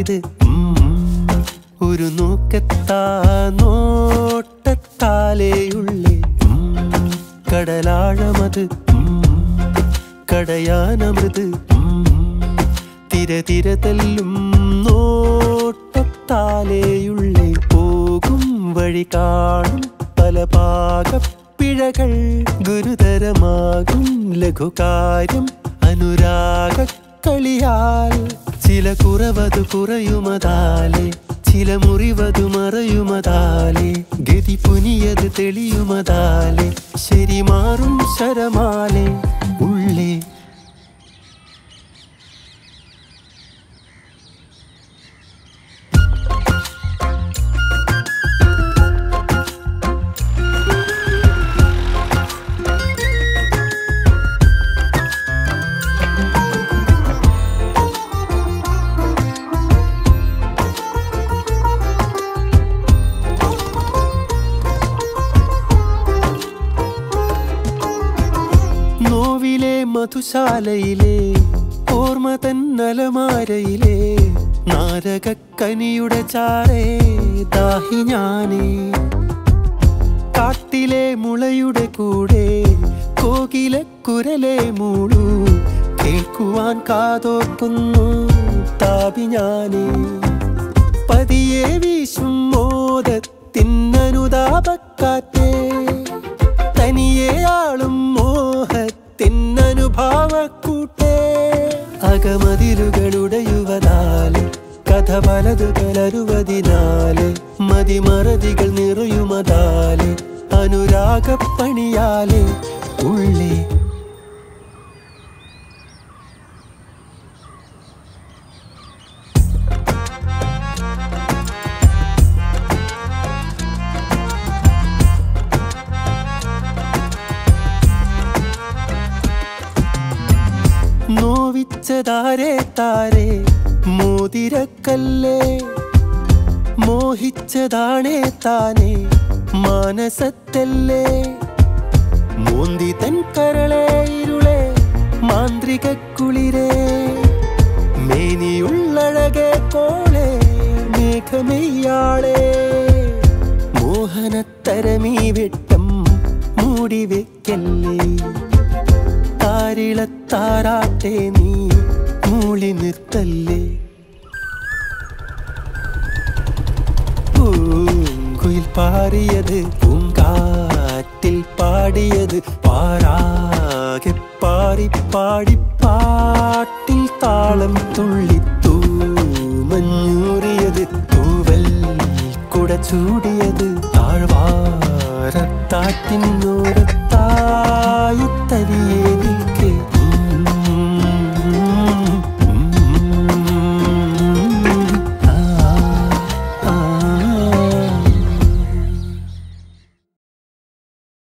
താരമിത് ഉം. ഒരു നോക്കത്താ നോട്ടത്താലേയുള്ളേ ഉം. കടലാഴമത് ഉം. കടയാനമൃത് ഉം. തിര തിര തെല്ലും നോട്ടത്താലേയുള്ളേ പോകും വഴി കാണും പല പാകപ്പിഴകൾ ഗുരുതരമാകും ലഘുകാര്യം അനുരാഗ കളിയാൽ ചില കുറവതു കുറയുമതാലേ ചില മുറിവതു മറയുമതാലേ ഗതി പുനിയത് തെളിയുമതാലേ ശരി മാറും ശരമാലേ ഉള്ളേ നോവിലെ മധുശാലയിലെ ഓർമ്മ തന്നലമാരയിലെ നാരകക്കനിയുടെ ചാരേ ദാഹി ഞാനേ കാട്ടിലെ മുളയുടെ കൂടെ കോകില കുരലെ മൂളു കേൾക്കുവാൻ കാതോർക്കുന്നു താപി ഞാനേ പതിയെ വീശും മോദത്തിനനുതാപക്കാറ്റേ തനിയെ ആളും മോഹത്തിനനുഭാവക്കൂട്ടേ അകമതിലുകളുടെ യുവതാല് കഥ പലത് കലരുവതിനാല് മതിമറതികൾ നിറയുമതാല് അനുരാഗപ്പണിയാലെ ഉള്ളേ നോവിച്ചതാരേ താരേ മോതിരക്കല്ലേ മോഹിച്ചതാണേ താനേ മാനസത്തല്ലേ മോന്തി തൻ കരളെ ഇരുളെ മാന്ത്രിക കുളിരേ മേനിയുള്ളഴകെ കോളെ മേഘമെയ്യാളെ മോഹനത്തരമീ വെട്ടം മൂടി വെക്കല്ലേ താരിളത്താരാട്ടെ നീ മൂളി നിർത്തല്ലേ പൂങ്കുയിൽ പാറിയത് പൂങ്കാറ്റിൽ പാടിയത് പാരാകെ പാറി പാടി പാട്ടിൽ താളം തുള്ളിത്തൂ മഞ്ഞൂറിയത് തൂവൽ കുട ചൂടിയത് താഴ്വാരത്താറ്റിനോരത്തായി തരിയേ